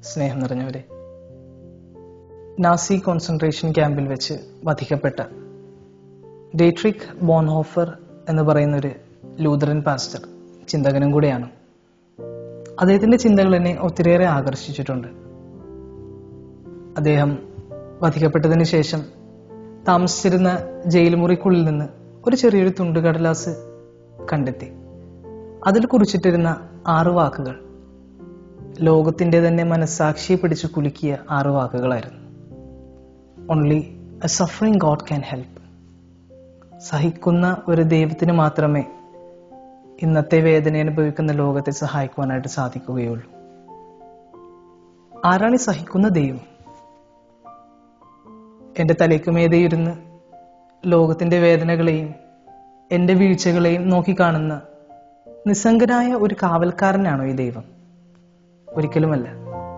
സ്നേഹം നിറഞ്ഞവരെ Nazi concentration ക്യാമ്പിൽ വെച്ച് വധിക്കപ്പെട്ട ഡേട്രിക് ബോൺഹോഫർ എന്ന് പറയുന്ന ഒരു ലൂതറൻ പാസ്റ്റർ ചിന്തകനും കൂടെയാണ് അദ്ദേഹത്തിന്റെ ചിന്തകൾ എന്നെ ഒത്തിരിയേറെ ആകർഷിച്ചിട്ടുണ്ട് അദ്ദേഹം വധിക്കപ്പെട്ടതിന് ശേഷം താമസിച്ചിരുന്ന ജയിൽ മുറിക്കുള്ളിൽ നിന്ന് ഒരു ചെറിയൊരു തുണ്ട് കടലാസ് കണ്ടെത്തി അതിൽ കുറിച്ചിട്ടിരുന്ന ആറ് വാക്കുകൾ ലോകത്തിന്റെ തന്നെ മനസ്സാക്ഷിയെ പിടിച്ചു കുലുക്കിയ ആറ് വാക്കുകളായിരുന്നു only a suffering God can help സഹിക്കുന്ന ഒരു ദൈവത്തിന് മാത്രമേ ഇന്നത്തെ വേദന അനുഭവിക്കുന്ന ലോകത്തെ സഹായിക്കുവാനായിട്ട് സാധിക്കുകയുള്ളൂ ആരാണ് ഈ സഹിക്കുന്ന ദൈവം എന്റെ തലയ്ക്കുമേതെയിരുന്ന് ലോകത്തിന്റെ വേദനകളെയും എന്റെ വീഴ്ചകളെയും നോക്കിക്കാണുന്ന നിസ്സംഗനായ ഒരു കാവൽക്കാരനാണോ ഈ ദൈവം ഒരിക്കലുമല്ല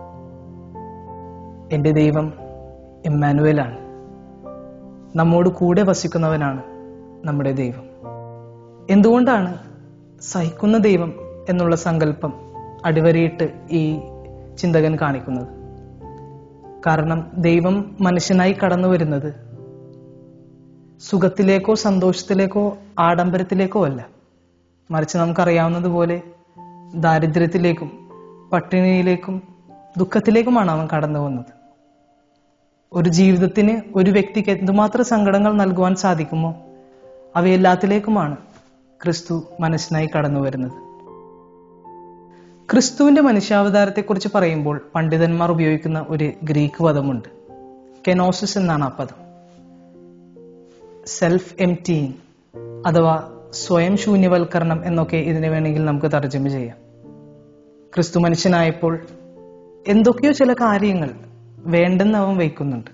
എന്റെ ദൈവം ഇമ്മാനുവലാണ് നമ്മോട് കൂടെ വസിക്കുന്നവനാണ് നമ്മുടെ ദൈവം എന്തുകൊണ്ടാണ് സഹിക്കുന്ന ദൈവം എന്നുള്ള സങ്കല്പം അടിവരയിട്ട് ഈ ചിന്തകൻ കാണിക്കുന്നത് കാരണം ദൈവം മനുഷ്യനായി കടന്നു വരുന്നത് സുഖത്തിലേക്കോ സന്തോഷത്തിലേക്കോ ആഡംബരത്തിലേക്കോ അല്ല മറിച്ച് നമുക്കറിയാവുന്നതുപോലെ ദാരിദ്ര്യത്തിലേക്കും പട്ടിണിയിലേക്കും ദുഃഖത്തിലേക്കുമാണ് അവൻ കടന്നു വന്നത് ഒരു ജീവിതത്തിന് ഒരു വ്യക്തിക്ക് എന്തുമാത്രം സങ്കടങ്ങൾ നൽകുവാൻ സാധിക്കുമോ അവയെല്ലാത്തിലേക്കുമാണ് ക്രിസ്തു മനുഷ്യനായി കടന്നു വരുന്നത് ക്രിസ്തുവിന്റെ മനുഷ്യാവതാരത്തെക്കുറിച്ച് പറയുമ്പോൾ പണ്ഡിതന്മാർ ഉപയോഗിക്കുന്ന ഒരു ഗ്രീക്ക് പദമുണ്ട് കെനോസിസ് എന്നാണ് ആ പദം സെൽഫ് എംറ്റീങ് അഥവാ സ്വയം ശൂന്യവൽക്കരണം എന്നൊക്കെ ഇതിനെ വേണമെങ്കിൽ നമുക്ക് തർജ്ജമ ചെയ്യാം ക്രിസ്തു മനുഷ്യനായപ്പോൾ എന്തൊക്കെയോ ചില കാര്യങ്ങൾ വേണ്ടെന്ന് അവൻ വയ്ക്കുന്നുണ്ട്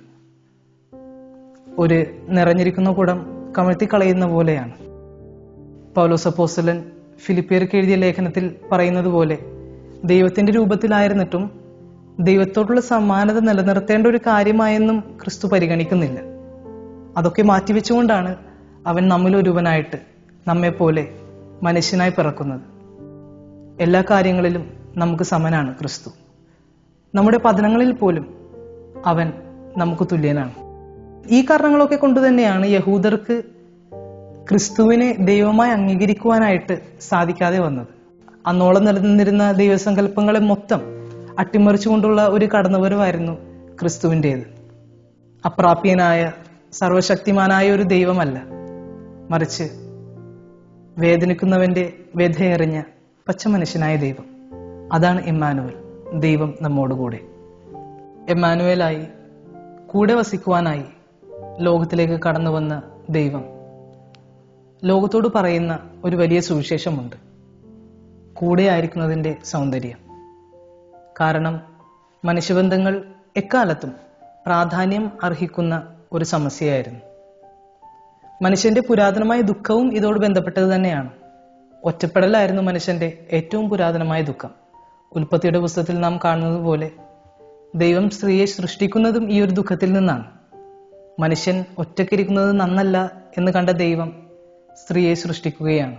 ഒരു നിറഞ്ഞിരിക്കുന്ന കുടം കമഴ്ത്തി കളയുന്ന പോലെയാണ് പൗലോസ് അപ്പോസ്തലൻ ഫിലിപ്പിയർക്ക് എഴുതിയ ലേഖനത്തിൽ പറയുന്നത് പോലെ ദൈവത്തിന്റെ രൂപത്തിലായിരുന്നിട്ടും ദൈവത്തോടുള്ള സമാനത നിലനിർത്തേണ്ട ഒരു കാര്യമായെന്നും ക്രിസ്തു പരിഗണിക്കുന്നില്ല അതൊക്കെ മാറ്റിവെച്ചുകൊണ്ടാണ് അവൻ നമ്മിലൊരുവനായിട്ട് നമ്മെപ്പോലെ മനുഷ്യനായി പിറക്കുന്നത് എല്ലാ കാര്യങ്ങളിലും നമുക്ക് സമനാണ് ക്രിസ്തു നമ്മുടെ പതനങ്ങളിൽ പോലും അവൻ നമുക്ക് തുല്യനാണ് ഈ കാരണങ്ങളൊക്കെ കൊണ്ട് തന്നെയാണ് യഹൂദർക്ക് ക്രിസ്തുവിനെ ദൈവമായി അംഗീകരിക്കുവാനായിട്ട് സാധിക്കാതെ വന്നത് അന്നോളം നിലനിന്നിരുന്ന ദൈവസങ്കല്പങ്ങളെ മൊത്തം അട്ടിമറിച്ചുകൊണ്ടുള്ള ഒരു കടന്നുവരവായിരുന്നു ക്രിസ്തുവിൻ്റെത് അപ്രാപ്യനായ സർവശക്തിമാനായ ഒരു ദൈവമല്ല മറിച്ച് വേദനിക്കുന്നവന്റെ വ്യഥയറിഞ്ഞ പച്ചമനുഷ്യനായ ദൈവം അതാണ് ഇമ്മാനുവൽ ദൈവം നമ്മോടുകൂടെ എമ്മാനുവലായി കൂടെ വസിക്കുവാനായി ലോകത്തിലേക്ക് കടന്നു വന്ന ദൈവം ലോകത്തോട് പറയുന്ന ഒരു വലിയ സുവിശേഷമുണ്ട് കൂടെ ആയിരിക്കുന്നതിൻ്റെ സൗന്ദര്യം കാരണം മനുഷ്യബന്ധങ്ങൾ എക്കാലത്തും പ്രാധാന്യം അർഹിക്കുന്ന ഒരു സമസ്യയായിരുന്നു മനുഷ്യന്റെ പുരാതനമായ ദുഃഖവും ഇതോട് ബന്ധപ്പെട്ടത് തന്നെയാണ് ഒറ്റപ്പെടലായിരുന്നു മനുഷ്യന്റെ ഏറ്റവും പുരാതനമായ ദുഃഖം ഉൽപ്പത്തിയുടെ പുസ്തകത്തിൽ നാം കാണുന്നത് പോലെ ദൈവം സ്ത്രീയെ സൃഷ്ടിക്കുന്നതും ഈ ഒരു ദുഃഖത്തിൽ നിന്നാണ് മനുഷ്യൻ ഒറ്റക്കിരിക്കുന്നത് നന്നല്ല എന്ന് കണ്ട ദൈവം സ്ത്രീയെ സൃഷ്ടിക്കുകയാണ്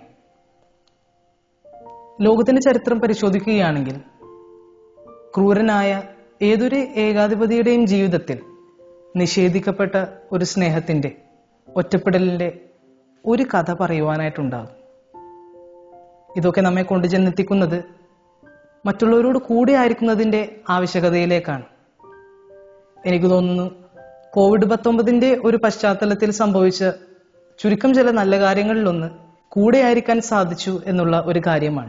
ലോകത്തിന്റെ ചരിത്രം പരിശോധിക്കുകയാണെങ്കിൽ ക്രൂരനായ ഏതൊരു ഏകാധിപതിയുടെയും ജീവിതത്തിൽ നിഷേധിക്കപ്പെട്ട ഒരു സ്നേഹത്തിന്റെ ഒറ്റപ്പെടലിന്റെ ഒരു കഥ പറയുവാനായിട്ടുണ്ടാകും ഇതൊക്കെ നമ്മെ കൊണ്ടുചെന്നെത്തിക്കുന്നത് മറ്റുള്ളവരോട് കൂടെ ആയിരിക്കുന്നതിന്റെ ആവശ്യകതയിലേക്കാണ് എനിക്ക് തോന്നുന്നു കോവിഡ് പത്തൊമ്പതിന്റെ ഒരു പശ്ചാത്തലത്തിൽ സംഭവിച്ച ചുരുക്കം ചില നല്ല കാര്യങ്ങളിലൊന്ന് കൂടെ ആയിരിക്കാൻ സാധിച്ചു എന്നുള്ള ഒരു കാര്യമാണ്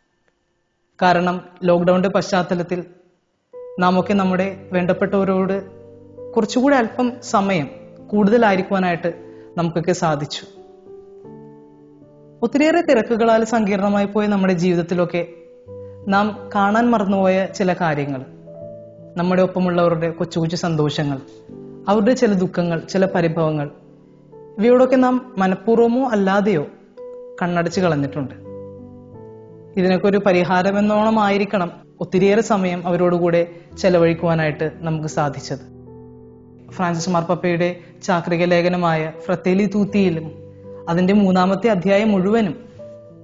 കാരണം ലോക്ക്ഡൌണിന്റെ പശ്ചാത്തലത്തിൽ നാം ഒക്കെ നമ്മുടെ വേണ്ടപ്പെട്ടവരോട് കുറച്ചുകൂടി അല്പം സമയം കൂടുതലായിരിക്കുവാനായിട്ട് നമുക്കൊക്കെ സാധിച്ചു ഒത്തിരിയേറെ തിരക്കുകളാൽ സങ്കീർണമായി പോയ നമ്മുടെ ജീവിതത്തിലൊക്കെ നാം കാണാൻ മറന്നുപോയ ചില കാര്യങ്ങൾ നമ്മുടെ ഒപ്പമുള്ളവരുടെ കൊച്ചു കൊച്ചു സന്തോഷങ്ങൾ അവരുടെ ചില ദുഃഖങ്ങൾ ചില പരിഭവങ്ങൾ ഇവയോടൊക്കെ നാം മനഃപൂർവ്വമോ അല്ലാതെയോ കണ്ണടച്ച് കളഞ്ഞിട്ടുണ്ട് ഇതിനൊക്കെ ഒരു പരിഹാരമെന്നോണം ആയിരിക്കണം ഒത്തിരിയേറെ സമയം അവരോടുകൂടെ ചെലവഴിക്കുവാനായിട്ട് നമുക്ക് സാധിച്ചത് ഫ്രാൻസിസ് മാർപ്പപ്പയുടെ ചാക്രിക ലേഖനമായ ഫ്രത്തേലി തൂത്തിയിലും അതിന്റെ മൂന്നാമത്തെ അധ്യായം മുഴുവനും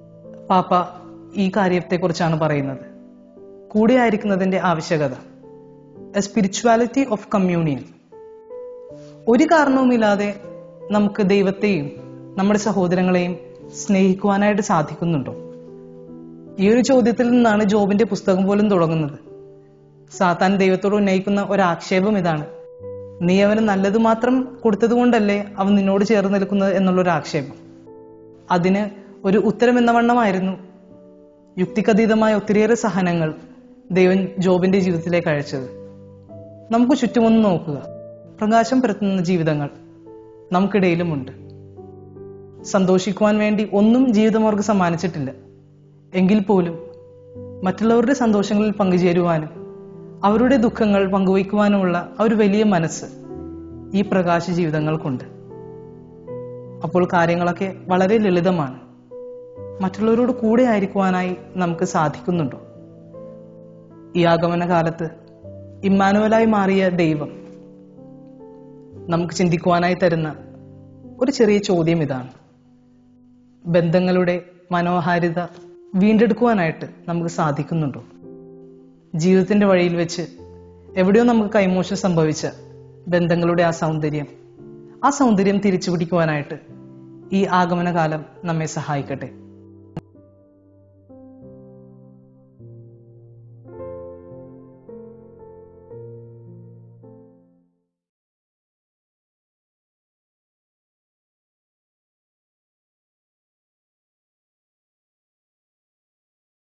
പാപ്പ ഈ കാര്യത്തെക്കുറിച്ചാണ് പറയുന്നത് കൂടെ ആയിരിക്കുന്നതിന്റെ ആവശ്യകത എ സ്പിരിച്വാലിറ്റി ഓഫ് കമ്മ്യൂണിയൻ ഒരു കാരണവുമില്ലാതെ നമുക്ക് ദൈവത്തെയും നമ്മുടെ സഹോദരങ്ങളെയും സ്നേഹിക്കുവാനായിട്ട് സാധിക്കുന്നുണ്ടോ ഈ ഒരു ചോദ്യത്തിൽ നിന്നാണ് ജോബിന്റെ പുസ്തകം പോലും തുടങ്ങുന്നത് സാത്താൻ ദൈവത്തോട് ഉന്നയിക്കുന്ന ഒരു ആക്ഷേപം ഇതാണ് നീ അവന് നല്ലത് മാത്രം കൊടുത്തതുകൊണ്ടല്ലേ അവൻ നിന്നോട് ചേർന്ന് നിൽക്കുന്നത് എന്നുള്ളൊരു ആക്ഷേപം അതിന് ഒരു ഉത്തരം എന്ന വണ്ണമായിരുന്നു യുക്തിക്കതീതമായ ഒത്തിരിയേറെ സഹനങ്ങൾ ദൈവം ജോബിന്റെ ജീവിതത്തിലേക്ക് അയച്ചത് നമുക്ക് ചുറ്റുമൊന്ന് നോക്കുക പ്രകാശം പരത്തുന്ന ജീവിതങ്ങൾ നമുക്കിടയിലുമുണ്ട് സന്തോഷിക്കുവാൻ വേണ്ടി ഒന്നും ജീവിതം അവർക്ക് സമ്മാനിച്ചിട്ടില്ല എങ്കിൽ പോലും മറ്റുള്ളവരുടെ സന്തോഷങ്ങളിൽ പങ്കുചേരുവാനും അവരുടെ ദുഃഖങ്ങൾ പങ്കുവയ്ക്കുവാനുമുള്ള ആ ഒരു വലിയ മനസ്സ് ഈ പ്രകാശ ജീവിതങ്ങൾക്കുണ്ട് അപ്പോൾ കാര്യങ്ങളൊക്കെ വളരെ ലളിതമാണ് മറ്റുള്ളവരോട് കൂടെ ആയിരിക്കുവാനായി നമുക്ക് സാധിക്കുന്നുണ്ടോ ഈ ആഗമന കാലത്ത് ഇമ്മാനുവലായി മാറിയ ദൈവം നമുക്ക് ചിന്തിക്കുവാനായി തരുന്ന ഒരു ചെറിയ ചോദ്യം ഇതാണ് ബന്ധങ്ങളുടെ മനോഹാരിത വീണ്ടെടുക്കുവാനായിട്ട് നമുക്ക് സാധിക്കുന്നുണ്ടോ ജീവിതത്തിന്റെ വഴിയിൽ വെച്ച് എവിടെയോ നമുക്ക് കൈമോശം സംഭവിച്ച ബന്ധങ്ങളുടെ ആ സൗന്ദര്യം ആ സൗന്ദര്യം തിരിച്ചു പിടിക്കുവാനായിട്ട് ഈ ആഗമനകാലം നമ്മെ സഹായിക്കട്ടെ